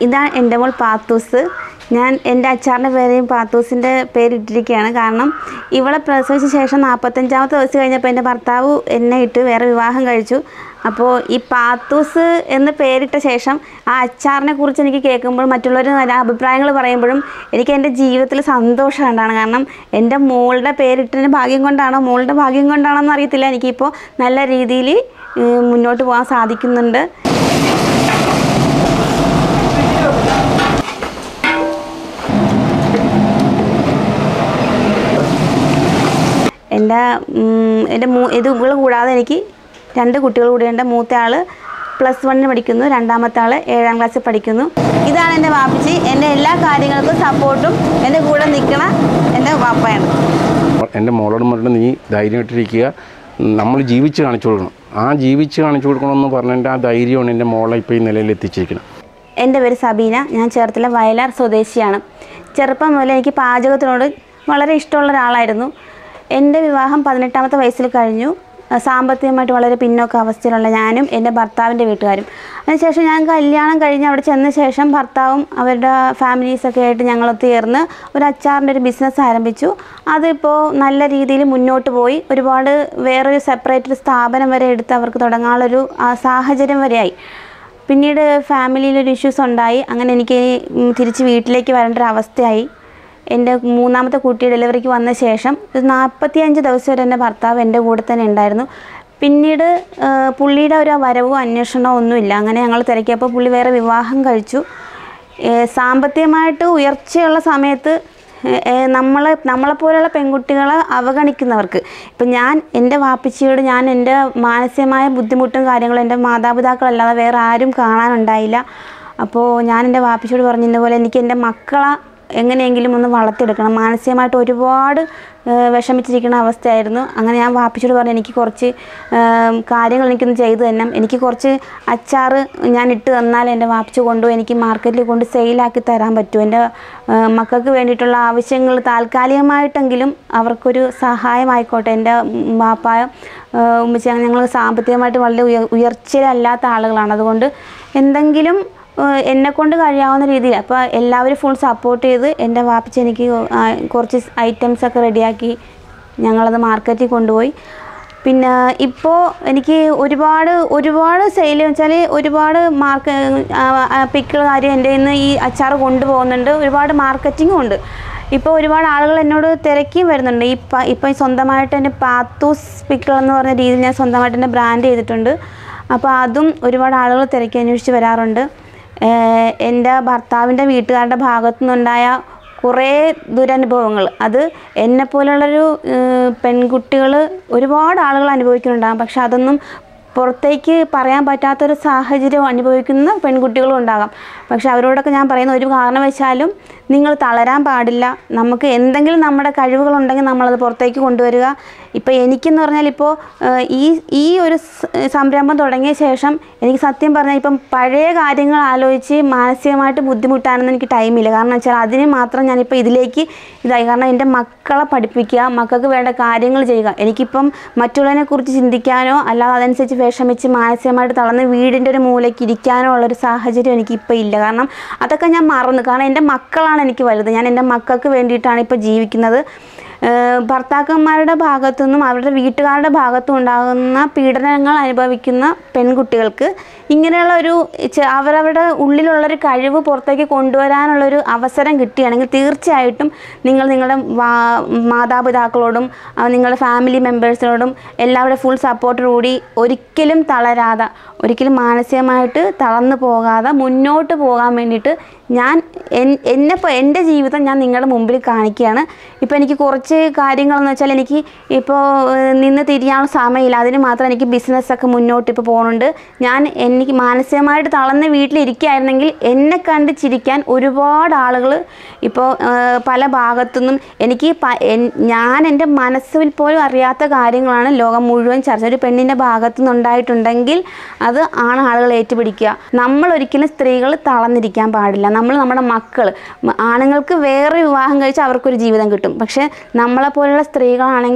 ഇതാണ് എൻ്റെ മോൾ പാത്തൂസ് ഞാൻ എൻ്റെ അച്ചാറിൻ്റെ പേരെയും പാത്തൂസിൻ്റെ പേരിട്ടിരിക്കുകയാണ് കാരണം ഇവളെ പ്രസവിച്ച ശേഷം നാൽപ്പത്തഞ്ചാമത്തെ ദിവസം കഴിഞ്ഞപ്പോൾ എൻ്റെ ഭർത്താവ് എന്നെ ഇട്ട് വേറെ വിവാഹം കഴിച്ചു അപ്പോൾ ഈ പാത്തൂസ് എന്ന് പേരിട്ട ശേഷം ആ അച്ചാറിനെ കുറിച്ച് എനിക്ക് കേൾക്കുമ്പോൾ മറ്റുള്ളവർ നല്ല അഭിപ്രായങ്ങൾ പറയുമ്പോഴും എനിക്ക് എൻ്റെ ജീവിതത്തിൽ സന്തോഷം ഉണ്ടാണ് കാരണം എൻ്റെ മോളുടെ പേരിട്ടതിൻ്റെ ഭാഗ്യം കൊണ്ടാണോ മോളുടെ ഭാഗ്യം കൊണ്ടാണോ എന്ന് അറിയത്തില്ല എനിക്കിപ്പോൾ നല്ല രീതിയിൽ മുന്നോട്ട് പോകാൻ സാധിക്കുന്നുണ്ട് എൻ്റെ ഉം, എൻ്റെ മൂ ഇത് ഇവള് കൂടാതെ എനിക്ക് രണ്ട് കുട്ടികൾ കൂടിയുണ്ട് മൂത്ത ആൾ പ്ലസ് വണ്ണിന് പഠിക്കുന്നു രണ്ടാമത്തെ ആൾ ഏഴാം ക്ലാസ്സിൽ പഠിക്കുന്നു ഇതാണ് എൻ്റെ വാപ്പച്ചി എൻ്റെ എല്ലാ കാര്യങ്ങൾക്കും സപ്പോർട്ടും എൻ്റെ കൂടെ നിൽക്കണ എൻ്റെ വാപ്പയാണ് എൻ്റെ മോളോട് പറഞ്ഞിട്ട് നീ ധൈര്യമായിട്ടിരിക്കുക നമ്മൾ ജീവിച്ച് കാണിച്ചു കൊടുക്കണം ആ ജീവിച്ച് കാണിച്ചു കൊടുക്കണമെന്ന് പറഞ്ഞതിൻ്റെ ആ ധൈര്യമാണ് എൻ്റെ മോളെ ഇപ്പോൾ ഈ നിലയിൽ എത്തിച്ചിരിക്കുന്നത് എൻ്റെ പേര് സബീന ഞാൻ ചേർത്തല വയലാർ സ്വദേശിയാണ് ചെറുപ്പം മുതലേ എനിക്ക് പാചകത്തിനോട് വളരെ ഇഷ്ടമുള്ള ഒരാളായിരുന്നു എൻ്റെ വിവാഹം പതിനെട്ടാമത്തെ വയസ്സിൽ കഴിഞ്ഞു അഹ് സാമ്പത്തികമായിട്ട് വളരെ പിന്നോക്ക അവസ്ഥയിലുള്ള ഞാനും എൻ്റെ ഭർത്താവിൻ്റെ വീട്ടുകാരും അതിനുശേഷം ഞാൻ കല്യാണം കഴിഞ്ഞ് അവിടെ ചെന്ന ശേഷം ഭർത്താവും അവരുടെ ഫാമിലീസൊക്കെ ആയിട്ട് ഞങ്ങൾ ഒത്തുചേർന്ന് ഒരു അച്ചാറിൻ്റെ ഒരു ബിസിനസ് ആരംഭിച്ചു അതിപ്പോൾ നല്ല രീതിയിൽ മുന്നോട്ട് പോയി ഒരുപാട് വേറൊരു സെപ്പറേറ്റ് ഒരു സ്ഥാപനം വരെ എടുത്ത് അവർക്ക് തുടങ്ങാനുള്ളൊരു ആ, സാഹചര്യം വരെയായി പിന്നീട് ഫാമിലിയിലൊരു ഇഷ്യൂസ് ഉണ്ടായി അങ്ങനെ എനിക്ക് ഉം, തിരിച്ച് വീട്ടിലേക്ക് വരേണ്ട ഒരു അവസ്ഥയായി എൻ്റെ മൂന്നാമത്തെ കുട്ടി ഡെലിവറിക്ക് വന്ന ശേഷം ഒരു നാൽപ്പത്തിയഞ്ച് ദിവസം വരെ എൻ്റെ ഭർത്താവ് എൻ്റെ കൂടെ തന്നെ ഉണ്ടായിരുന്നു പിന്നീട് ആ, പുള്ളിയുടെ ഒരു വരവോ അന്വേഷണമോ ഒന്നുമില്ല അങ്ങനെ ഞങ്ങൾ തിരക്കിയപ്പോൾ പുള്ളി വേറെ വിവാഹം കഴിച്ചു ഏ, സാമ്പത്തികമായിട്ട് ഉയർച്ചയുള്ള സമയത്ത് ഏ, നമ്മളെ നമ്മളെപ്പോലെയുള്ള പെൺകുട്ടികളെ അവഗണിക്കുന്നവർക്ക് ഇപ്പം ഞാൻ എൻ്റെ വാപ്പിച്ചിയോട് ഞാൻ എൻ്റെ മാനസികമായ ബുദ്ധിമുട്ടും കാര്യങ്ങളും എൻ്റെ മാതാപിതാക്കളല്ലാതെ വേറെ ആരും കാണാനുണ്ടായില്ല അപ്പോൾ ഞാൻ എൻ്റെ വാപ്പിച്ചിയോട് പറഞ്ഞു ഇന്നപോലെ എനിക്ക് എൻ്റെ മക്കളെ എങ്ങനെയെങ്കിലും ഒന്ന് വളർത്തിയെടുക്കണം മാനസികമായിട്ട് ഒരുപാട് ഏ, വിഷമിച്ചിരിക്കുന്ന അവസ്ഥയായിരുന്നു അങ്ങനെ ഞാൻ വാപ്പിച്ചോട് പറഞ്ഞു എനിക്ക് കുറച്ച് ഏം, കാര്യങ്ങൾ എനിക്കൊന്ന് ചെയ്തു തന്നെ എനിക്ക് കുറച്ച് അച്ചാറ് ഞാൻ ഇട്ട് തന്നാൽ എൻ്റെ വാപ്പിച്ച് കൊണ്ടുപോയി എനിക്ക് മാർക്കറ്റിൽ കൊണ്ട് സെയിലാക്കി തരാൻ പറ്റും എൻ്റെ ഏ, മക്കൾക്ക് വേണ്ടിയിട്ടുള്ള ആവശ്യങ്ങൾ താൽക്കാലികമായിട്ടെങ്കിലും അവർക്കൊരു സഹായമായിക്കോട്ടെ എൻ്റെ വാപ്പായ ഉമ്മച്ചി ഞങ്ങൾ സാമ്പത്തികമായിട്ട് വളരെ ഉയർ ഉയർച്ചയിലല്ലാത്ത ആളുകളാണ് അതുകൊണ്ട് എന്തെങ്കിലും ഏഹ് എന്നെ കൊണ്ട് കഴിയാവുന്ന രീതിയിൽ അപ്പോൾ എല്ലാവരും ഫുൾ സപ്പോർട്ട് ചെയ്ത് എൻ്റെ വാപ്പിച്ച് എനിക്ക് ആ, കുറച്ച് ഐറ്റംസ് ഒക്കെ റെഡിയാക്കി ഞങ്ങളത് മാർക്കറ്റിൽ കൊണ്ടുപോയി പിന്നെ ഇപ്പോൾ എനിക്ക് ഒരുപാട് ഒരുപാട് സെയിൽ വെച്ചാൽ ഒരുപാട് മാർക്ക് പിക്കുകൾ കാര്യം എൻ്റെ നിന്ന് ഈ അച്ചാർ കൊണ്ടുപോകുന്നുണ്ട് ഒരുപാട് മാർക്കറ്റിങ്ങും ഉണ്ട് ഇപ്പോൾ ഒരുപാട് ആളുകൾ എന്നോട് തിരക്കിയും വരുന്നുണ്ട് ഈ പ- ഇപ്പം സ്വന്തമായിട്ട് എൻ്റെ പാത്തൂസ് പിക്കിൾ എന്ന് പറഞ്ഞ രീതിയിൽ ഞാൻ സ്വന്തമായിട്ട് എൻ്റെ ബ്രാൻഡ് ചെയ്തിട്ടുണ്ട് അപ്പോൾ അതും ഒരുപാട് ആളുകൾ തിരക്കി അന്വേഷിച്ച് വരാറുണ്ട് ഏഹ് എൻ്റെ ഭർത്താവിൻ്റെ വീട്ടുകാരുടെ ഭാഗത്തു നിന്നുണ്ടായ കുറേ ദുരനുഭവങ്ങൾ അത് എന്നെപ്പോലുള്ളൊരു പെൺകുട്ടികൾ ഒരുപാട് ആളുകൾ അനുഭവിക്കുന്നുണ്ടാകും പക്ഷെ അതൊന്നും പുറത്തേക്ക് പറയാൻ പറ്റാത്തൊരു സാഹചര്യം അനുഭവിക്കുന്ന പെൺകുട്ടികളും ഉണ്ടാകാം പക്ഷെ അവരോടൊക്കെ ഞാൻ പറയുന്ന ഒരു കാരണവശാലും നിങ്ങൾ തളരാൻ പാടില്ല നമുക്ക് എന്തെങ്കിലും നമ്മുടെ കഴിവുകളുണ്ടെങ്കിൽ നമ്മളത് പുറത്തേക്ക് കൊണ്ടുവരിക ഇപ്പോൾ എനിക്കെന്ന് പറഞ്ഞാൽ ഇപ്പോൾ ഏഹ്, ഈ ഈ ഒരു സ് സംരംഭം തുടങ്ങിയ ശേഷം എനിക്ക് സത്യം പറഞ്ഞാൽ ഇപ്പം പഴയ കാര്യങ്ങൾ ആലോചിച്ച് മാനസികമായിട്ട് ബുദ്ധിമുട്ടാണെന്ന് എനിക്ക് ടൈമില്ല കാരണം വെച്ചാൽ അതിന് മാത്രം ഞാനിപ്പോൾ ഇതിലേക്ക് ഇതായി കാരണം എൻ്റെ മക്കളെ പഠിപ്പിക്കുക മക്കൾക്ക് വേണ്ട കാര്യങ്ങൾ ചെയ്യുക എനിക്കിപ്പം മറ്റുള്ളതിനെ കുറിച്ച് ചിന്തിക്കാനോ അല്ലാതെ അതനുസരിച്ച് വിഷമിച്ച് മാനസികമായിട്ട് തളർന്ന് വീടിൻ്റെ ഒരു മൂലയ്ക്ക് ഇരിക്കാനോ ഉള്ളൊരു സാഹചര്യം എനിക്കിപ്പോൾ ഇല്ല കാരണം അതൊക്കെ ഞാൻ മറന്നു കാരണം എൻ്റെ മക്കളാണ് എനിക്ക് വലുത് ഞാൻ എൻ്റെ മക്കൾക്ക് വേണ്ടിയിട്ടാണ് ഇപ്പോൾ ജീവിക്കുന്നത് ഏഹ് ഭർത്താക്കന്മാരുടെ ഭാഗത്തു നിന്നും അവരുടെ വീട്ടുകാരുടെ ഭാഗത്തും ഉണ്ടാകുന്ന പീഡനങ്ങൾ അനുഭവിക്കുന്ന പെൺകുട്ടികൾക്ക് ഇങ്ങനെയുള്ള ഒരു ചെ- അവരവരുടെ ഉള്ളിലുള്ളൊരു കഴിവ് പുറത്തേക്ക് കൊണ്ടുവരാനുള്ളൊരു അവസരം കിട്ടുകയാണെങ്കിൽ തീർച്ചയായിട്ടും നിങ്ങൾ നിങ്ങളുടെ വാ- മാതാപിതാക്കളോടും ആ, നിങ്ങളുടെ ഫാമിലി മെമ്പേഴ്സിനോടും എല്ലാവരുടെ ഫുൾ സപ്പോർട്ടോടുകൂടി ഒരിക്കലും തളരാതെ ഒരിക്കലും മാനസികമായിട്ട് തളർന്നു പോകാതെ മുന്നോട്ട് പോകാൻ വേണ്ടിയിട്ട് ഞാൻ എൻ- എന്നെ ഇപ്പോൾ എൻ്റെ ജീവിതം ഞാൻ നിങ്ങളുടെ മുമ്പിൽ കാണിക്കുകയാണ് ഇപ്പോൾ എനിക്ക് കുറച്ച് കാര്യങ്ങളെന്ന് വെച്ചാൽ എനിക്ക് ഇപ്പോൾ ഏഹ്, നിന്ന് തിരിയാനുള്ള സമയമില്ല അതിന് മാത്രം എനിക്ക് ബിസിനസ്സൊക്കെ മുന്നോട്ട് ഇപ്പോൾ പോകുന്നുണ്ട് ഞാൻ എനിക്ക് മാനസികമായിട്ട് തളർന്ന് വീട്ടിലിരിക്കുകയായിരുന്നെങ്കിൽ എന്നെ കണ്ട് ചിരിക്കാൻ ഒരുപാട് ആളുകൾ ഇപ്പോൾ ഏഹ്, പല ഭാഗത്തുനിന്നും എനിക്ക് പ- എൻ- ഞാൻ എൻ്റെ മനസ്സിൽ പോലും അറിയാത്ത കാര്യങ്ങളാണ് ലോകം മുഴുവൻ ചർച്ച ഒരു പെണ്ണിൻ്റെ ഭാഗത്തു നിന്നുണ്ടായിട്ടുണ്ടെങ്കിൽ അത് ആണ് ആളുകൾ ഏറ്റുപിടിക്കുക നമ്മൾ ഒരിക്കലും സ്ത്രീകൾ തളർന്നിരിക്കാൻ പാടില്ല നമ്മൾ നമ്മുടെ മക്കൾ ആണുങ്ങൾക്ക് വേറെ വിവാഹം കഴിച്ച് അവർക്കൊരു ജീവിതം കിട്ടും പക്ഷേ നമ്മളെപ്പോലുള്ള സ്ത്രീകളാണെങ്കിൽ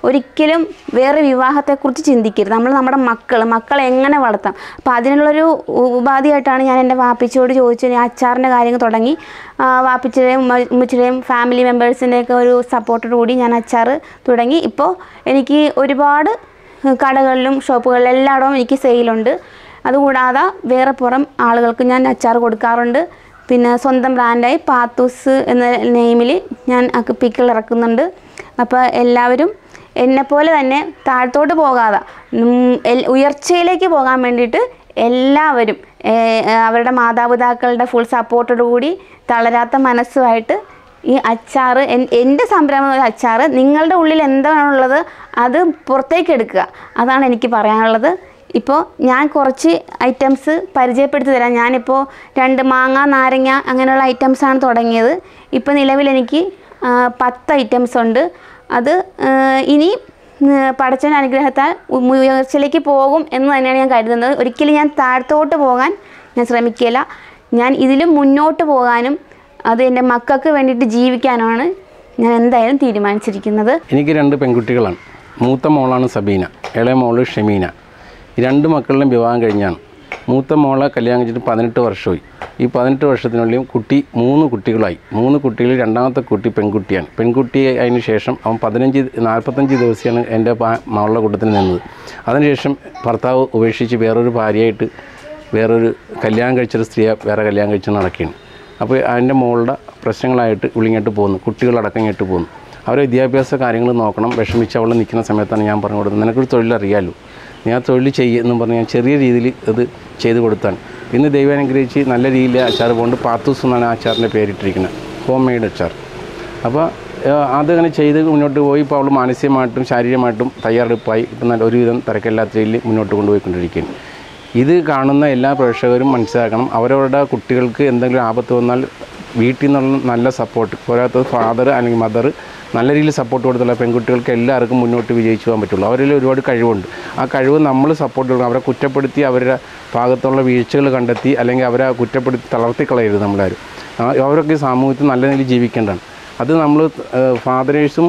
ഒരിക്കലും വേറെ വിവാഹത്തെക്കുറിച്ച് ചിന്തിക്കരുത് നമ്മൾ നമ്മുടെ മക്കൾ മക്കളെ എങ്ങനെ വളർത്താം അപ്പോൾ അതിനുള്ളൊരു ഉ- ഉപാധിയായിട്ടാണ് ഞാൻ എൻ്റെ വാപ്പിച്ചോട് ചോദിച്ചു ഞാൻ അച്ചാറിൻ്റെ കാര്യങ്ങൾ തുടങ്ങി ആ, വാപ്പിച്ചിയുടെയും ഉമ്മ- ഉമ്മച്ചിയുടെയും ഫാമിലി മെമ്പേഴ്സിൻ്റെയൊക്കെ ഒരു സപ്പോർട്ടോട് കൂടി ഞാൻ അച്ചാർ തുടങ്ങി ഇപ്പോൾ എനിക്ക് ഒരുപാട് കടകളിലും ഷോപ്പുകളിലും എല്ലായിടവും എനിക്ക് സെയിലുണ്ട് അതുകൂടാതെ വേറെ പുറം ആളുകൾക്ക് ഞാൻ അച്ചാർ കൊടുക്കാറുണ്ട് പിന്നെ സ്വന്തം ബ്രാൻഡായി പാത്തൂസ് എന്ന നെയിമിൽ ഞാൻ പിക്കിൾ ഇറക്കുന്നുണ്ട് അപ്പോൾ എല്ലാവരും എന്നെപ്പോലെ തന്നെ താഴത്തോട്ട് പോകാതെ ഉം, എൽ- ഉയർച്ചയിലേക്ക് പോകാൻ വേണ്ടിയിട്ട് എല്ലാവരും ഏ, അവരുടെ മാതാപിതാക്കളുടെ ഫുൾ സപ്പോർട്ടോടു കൂടി തളരാത്ത മനസ്സുമായിട്ട് ഈ അച്ചാറ് എൻ- എൻ്റെ സംരംഭം ഒരു അച്ചാറ് നിങ്ങളുടെ ഉള്ളിൽ എന്താണുള്ളത് അത് പുറത്തേക്ക് എടുക്കുക അതാണ് എനിക്ക് പറയാനുള്ളത് ഇപ്പോൾ ഞാൻ കുറച്ച് ഐറ്റംസ് പരിചയപ്പെടുത്തി തരാം ഞാനിപ്പോൾ രണ്ട് മാങ്ങ നാരങ്ങ അങ്ങനെയുള്ള ഐറ്റംസാണ് തുടങ്ങിയത് ഇപ്പോൾ നിലവിൽ എനിക്ക് ആ, പത്ത് ഐറ്റംസ് ഉണ്ട് അത് ആ, ഇനി പടച്ചവൻ അനുഗ്രഹത്താൽ ഉ- ഉയർച്ചയിലേക്ക് പോകും എന്ന് തന്നെയാണ് ഞാൻ കരുതുന്നത് ഒരിക്കലും ഞാൻ താഴത്തോട്ട് പോകാൻ ഞാൻ ശ്രമിക്കില്ല ഞാൻ ഇതിലും മുന്നോട്ട് പോകാനും അത് എൻ്റെ മക്കൾക്ക് വേണ്ടിയിട്ട് ജീവിക്കാനുമാണ് ഞാൻ എന്തായാലും തീരുമാനിച്ചിരിക്കുന്നത് എനിക്ക് രണ്ട് പെൺകുട്ടികളാണ് മൂത്ത മോളാണ് സബീന ഇളയ മോള് ഷെമീന ഈ രണ്ട് മക്കളുടെയും വിവാഹം കഴിഞ്ഞാണ് മൂത്ത മോളെ കല്യാണം കഴിച്ചിട്ട് പതിനെട്ട് വർഷമായി ഈ പതിനെട്ട് വർഷത്തിനുള്ളിൽ കുട്ടി മൂന്ന് കുട്ടികളായി മൂന്ന് കുട്ടികളിൽ രണ്ടാമത്തെ കുട്ടി പെൺകുട്ടിയാണ് പെൺകുട്ടി അതിന് ശേഷം അവൻ പതിനഞ്ച് നാൽപ്പത്തഞ്ച് ദിവസമാണ് എൻ്റെ പാ- മകളുടെ കൂട്ടത്തിൽ നിന്നത് അതിനുശേഷം ഭർത്താവ് ഉപേക്ഷിച്ച് വേറൊരു ഭാര്യയായിട്ട് വേറൊരു കല്യാണം കഴിച്ചൊരു സ്ത്രീയെ വേറെ കല്യാണം കഴിച്ച് നടക്കുകയാണ് അപ്പോൾ അതിൻ്റെ മോളുടെ പ്രശ്നങ്ങളായിട്ട് ഇവിളിങ്ങോട്ട് പോകുന്നു കുട്ടികളടക്കം ഇങ്ങോട്ട് പോകുന്നു അവരെ വിദ്യാഭ്യാസ കാര്യങ്ങൾ നോക്കണം വിഷമിച്ച് അവൾ നിൽക്കുന്ന സമയത്താണ് ഞാൻ പറഞ്ഞു കൊടുത്തത് നിനക്കൊരു തൊഴിൽ അറിയാമല്ലോ നീ ആ തൊഴിൽ ചെയ്യുമെന്നും പറഞ്ഞ് ഞാൻ ചെറിയ രീതിയിൽ ഇത് ചെയ്ത് കൊടുത്താണ് ഇന്ന് ദൈവം അനുഗ്രഹിച്ച് നല്ല രീതിയിൽ അച്ചാർ പോകുന്നുണ്ട് പാത്തൂസ് എന്നാണ് ആ അച്ചാറിൻ്റെ പേരിട്ടിരിക്കുന്നത് ഹോം മെയ്ഡ് അച്ചാർ അപ്പോൾ ഏഹ്, അതങ്ങനെ ചെയ്ത് മുന്നോട്ട് പോയി ഇപ്പോൾ അവൾ മാനസികമായിട്ടും ശാരീരികമായിട്ടും തയ്യാറെടുപ്പായി ഇപ്പം നല്ല ഒരുവിധം തിരക്കില്ലാത്ത രീതിയിൽ മുന്നോട്ട് കൊണ്ടുപോയിക്കൊണ്ടിരിക്കുകയാണ് ഇത് കാണുന്ന എല്ലാ പ്രേക്ഷകരും മനസ്സിലാക്കണം അവരവരുടെ കുട്ടികൾക്ക് എന്തെങ്കിലും ആപത്ത് വന്നാൽ വീട്ടിൽ നിന്നുള്ള നല്ല സപ്പോർട്ട് പോരാത്തത് ഫാദർ അല്ലെങ്കിൽ മദർ നല്ല രീതിയിൽ സപ്പോർട്ട് കൊടുത്തുള്ള പെൺകുട്ടികൾക്ക് എല്ലാവർക്കും മുന്നോട്ട് വിജയിച്ചു പോകാൻ പറ്റുള്ളൂ അവരിൽ ഒരുപാട് കഴിവുണ്ട് ആ കഴിവ് നമ്മൾ സപ്പോർട്ട് കൊടുക്കണം അവരെ കുറ്റപ്പെടുത്തി അവരുടെ ഭാഗത്തുള്ള വീഴ്ചകൾ കണ്ടെത്തി അല്ലെങ്കിൽ അവരെ കുറ്റപ്പെടുത്തി തളർത്തിക്കളയരുത് നമ്മളാരും ആ- അവരൊക്കെ ഈ സമൂഹത്തിൽ നല്ല രീതിയിൽ ജീവിക്കേണ്ടതാണ് അത് നമ്മൾ ഫാദറേഴ്സും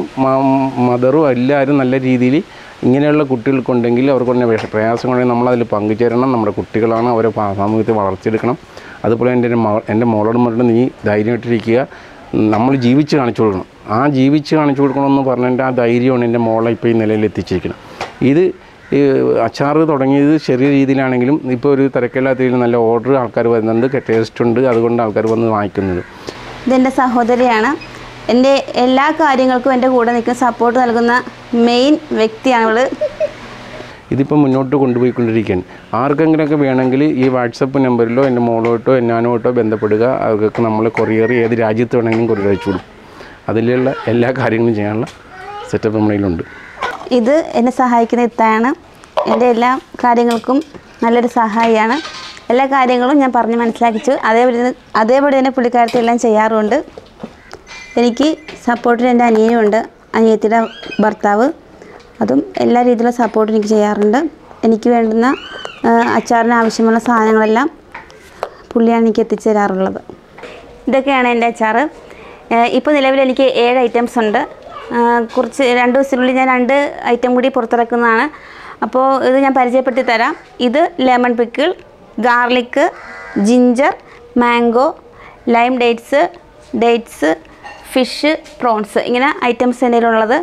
മദറും എല്ലാവരും നല്ല രീതിയിൽ ഇങ്ങനെയുള്ള കുട്ടികൾക്കുണ്ടെങ്കിൽ അവർക്കുള്ള വിഷ പ്രയാസങ്ങളുണ്ടെങ്കിൽ നമ്മളതിൽ പങ്കുചേരണം നമ്മുടെ കുട്ടികളാണ് അവരെ പാ- സമൂഹത്തിൽ വളർത്തിയെടുക്കണം അതുപോലെ എൻ്റെ ഒരു മകൾ എൻ്റെ മോളോട് പറഞ്ഞിട്ട് നീ ധൈര്യമായിട്ടിരിക്കുക നമ്മൾ ജീവിച്ച് കാണിച്ചു കൊടുക്കണം ആ ജീവിച്ച് കാണിച്ചു കൊടുക്കണമെന്ന് പറഞ്ഞതിൻ്റെ ആ ധൈര്യമാണ് എൻ്റെ മോളെ ഇപ്പോൾ ഈ നിലയിൽ എത്തിച്ചിരിക്കുന്നത് ഇത് ഈ അച്ചാറ് തുടങ്ങിയത് ചെറിയ രീതിയിലാണെങ്കിലും ഇപ്പോൾ ഒരു തിരക്കില്ലാത്ത രീതിയിൽ നല്ല ഓർഡർ ആൾക്കാർ വരുന്നുണ്ട് ടേസ്റ്റ് ഉണ്ട് അതുകൊണ്ട് ആൾക്കാർ വന്ന് വാങ്ങിക്കുന്നത് ഇതെൻ്റെ സഹോദരിയാണ് എൻ്റെ എല്ലാ കാര്യങ്ങൾക്കും എൻ്റെ കൂടെ നിൽക്കുന്ന സപ്പോർട്ട് നൽകുന്ന മെയിൻ വ്യക്തിയാണ് ഇവള് ഇതിപ്പോൾ മുന്നോട്ട് കൊണ്ടുപോയിക്കൊണ്ടിരിക്കുകയാണ് ആർക്കെങ്കിലുമൊക്കെ വേണമെങ്കിൽ ഈ വാട്സപ്പ് നമ്പറിലോ എൻ്റെ മോളോട്ടോ എന്നാനോട്ടോ ബന്ധപ്പെടുക അവർക്ക് നമ്മൾ കൊറിയർ ഏത് രാജ്യത്ത് വേണമെങ്കിലും കൊറിയർ അയച്ചു കൊടുക്കും അതിലുള്ള എല്ലാ കാര്യങ്ങളും ചെയ്യാനുള്ള സെറ്റപ്പ് നമ്മുടെ കയ്യിലുണ്ട് ഇത് എന്നെ സഹായിക്കുന്ന ഇത്താണ് എൻ്റെ എല്ലാ കാര്യങ്ങൾക്കും നല്ലൊരു സഹായിയാണ് എല്ലാ കാര്യങ്ങളും ഞാൻ പറഞ്ഞ് മനസ്സിലാക്കിച്ചു അതേപോലെ തന്നെ അതേപോലെ തന്നെ പുള്ളിക്കാരത്തി എല്ലാം ചെയ്യാറുണ്ട് എനിക്ക് സപ്പോർട്ടിന് എൻ്റെ അനിയനും ഉണ്ട് അനിയത്തിയുടെ ഭർത്താവ് അതും എല്ലാ രീതിയിലുള്ള സപ്പോർട്ട് എനിക്ക് ചെയ്യാറുണ്ട് എനിക്ക് വേണ്ടുന്ന ആ, അച്ചാറിന് ആവശ്യമുള്ള സാധനങ്ങളെല്ലാം പുള്ളിയാണ് എനിക്ക് എത്തിച്ചു തരാറുള്ളത് ഇതൊക്കെയാണ് എൻ്റെ അച്ചാറ് ഇപ്പോൾ നിലവിൽ എനിക്ക് ഏഴ് ഐറ്റംസ് ഉണ്ട് ആ, കുറച്ച് രണ്ട് ദിവസത്തിനുള്ളിൽ ഞാൻ രണ്ട് ഐറ്റം കൂടി പുറത്തിറക്കുന്നതാണ് അപ്പോൾ ഇത് ഞാൻ പരിചയപ്പെടുത്തി തരാം ഇത് lemon pickle garlic ginger mango lime dates dates fish prawns ഇങ്ങനെ ഐറ്റംസ് എൻ്റെ കയ്യിലുള്ളത്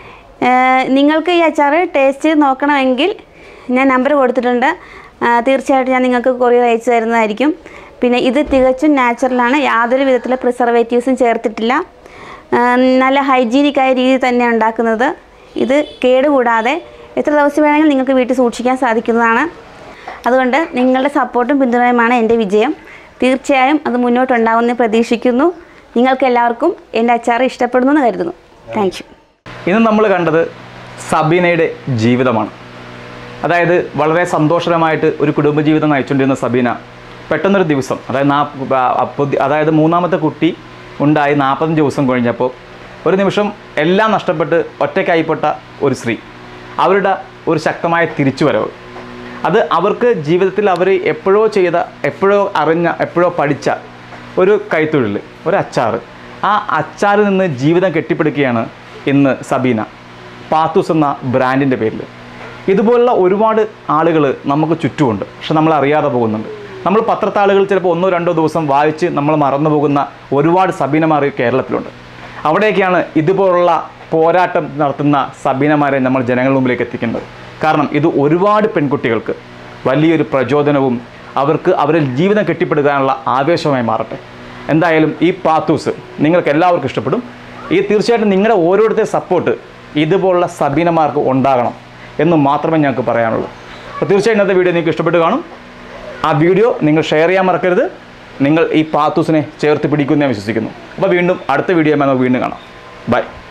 ഏഹ് നിങ്ങൾക്ക് ഈ അച്ചാർ ടേസ്റ്റ് ചെയ്ത് നോക്കണമെങ്കിൽ ഞാൻ നമ്പർ കൊടുത്തിട്ടുണ്ട് ആ, തീർച്ചയായിട്ടും ഞാൻ നിങ്ങൾക്ക് കൊറിയർ അയച്ചു തരുന്നതായിരിക്കും പിന്നെ ഇത് തികച്ചും നാച്ചുറലാണ് യാതൊരു വിധത്തിലുള്ള പ്രിസർവേറ്റീവ്സും ചേർത്തിട്ടില്ല ആ, നല്ല ഹൈജീനിക് ആയ രീതിയിൽ തന്നെ ഉണ്ടാക്കുന്നത് ഇത് കേടുകൂടാതെ എത്ര ദിവസം വേണമെങ്കിലും നിങ്ങൾക്ക് വീട്ടിൽ സൂക്ഷിക്കാൻ സാധിക്കുന്നതാണ് അതുകൊണ്ട് നിങ്ങളുടെ സപ്പോർട്ടും പിന്തുണയുമാണ് എൻ്റെ വിജയം തീർച്ചയായും അത് മുന്നോട്ടുണ്ടാവുമെന്ന് പ്രതീക്ഷിക്കുന്നു നിങ്ങൾക്ക് എല്ലാവർക്കും എൻ്റെ അച്ചാർ ഇഷ്ടപ്പെടുന്നു എന്ന് കരുതുന്നു താങ്ക് യു ഇന്ന് നമ്മൾ കണ്ടത് സബീനയുടെ ജീവിതമാണ് അതായത് വളരെ സന്തോഷകരമായിട്ട് ഒരു കുടുംബജീവിതം നയിച്ചുകൊണ്ടിരുന്ന സബീന പെട്ടെന്നൊരു ദിവസം അതായത് നാ ആ, പുതി- അതായത് മൂന്നാമത്തെ കുട്ടി ഉണ്ടായി നാൽപ്പത്തഞ്ച് ദിവസം കഴിഞ്ഞപ്പോൾ ഒരു നിമിഷം എല്ലാം നഷ്ടപ്പെട്ട് ഒറ്റയ്ക്കായിപ്പെട്ട ഒരു സ്ത്രീ അവരുടെ ഒരു ശക്തമായ തിരിച്ചുവരവ് അത് അവർക്ക് ജീവിതത്തിൽ അവർ എപ്പോഴോ ചെയ്ത എപ്പോഴോ അറിഞ്ഞ എപ്പോഴോ പഠിച്ച ഒരു കൈത്തൊഴിൽ ഒരു അച്ചാറ് ആ അച്ചാറിൽ നിന്ന് ജീവിതം കെട്ടിപ്പടുക്കുകയാണ് ഇന്ന് സബീന പാത്തൂസ് എന്ന ബ്രാൻഡിൻ്റെ പേരിൽ ഇതുപോലുള്ള ഒരുപാട് ആളുകൾ നമുക്ക് ചുറ്റുമുണ്ട് പക്ഷെ നമ്മൾ അറിയാതെ പോകുന്നുണ്ട് നമ്മൾ പത്രത്താളുകൾ ചിലപ്പോൾ ഒന്നോ രണ്ടോ ദിവസം വായിച്ച് നമ്മൾ മറന്നു പോകുന്ന ഒരുപാട് സബീനമാർ ഈ കേരളത്തിലുണ്ട് അവിടേക്കാണ് ഇതുപോലുള്ള പോരാട്ടം നടത്തുന്ന സബീനമാരെ നമ്മൾ ജനങ്ങളുടെ മുമ്പിലേക്ക് എത്തിക്കേണ്ടത് കാരണം ഇത് ഒരുപാട് പെൺകുട്ടികൾക്ക് വലിയൊരു പ്രചോദനവും അവർക്ക് അവരുടെ ജീവിതം കെട്ടിപ്പടുക്കാനുള്ള ആവേശമായി മാറട്ടെ എന്തായാലും ഈ പാത്തൂസ് നിങ്ങൾക്ക് എല്ലാവർക്കും ഇഷ്ടപ്പെടും ഈ തീർച്ചയായിട്ടും നിങ്ങളുടെ ഓരോരുത്തരുടെ സപ്പോർട്ട് ഇതുപോലുള്ള സബീനമാർക്ക് ഉണ്ടാകണം എന്ന് മാത്രമേ ഞങ്ങൾക്ക് പറയാനുള്ളൂ അപ്പോൾ തീർച്ചയായും ഇന്നത്തെ വീഡിയോ നിങ്ങൾക്ക് ഇഷ്ടപ്പെട്ട് കാണും ആ വീഡിയോ നിങ്ങൾ ഷെയർ ചെയ്യാൻ മറക്കരുത് നിങ്ങൾ ഈ പാത്തൂസിനെ ചേർത്ത് പിടിക്കുമെന്ന് ഞാൻ വിശ്വസിക്കുന്നു അപ്പോൾ വീണ്ടും അടുത്ത വീഡിയോ നമുക്ക് വീണ്ടും കാണാം ബൈ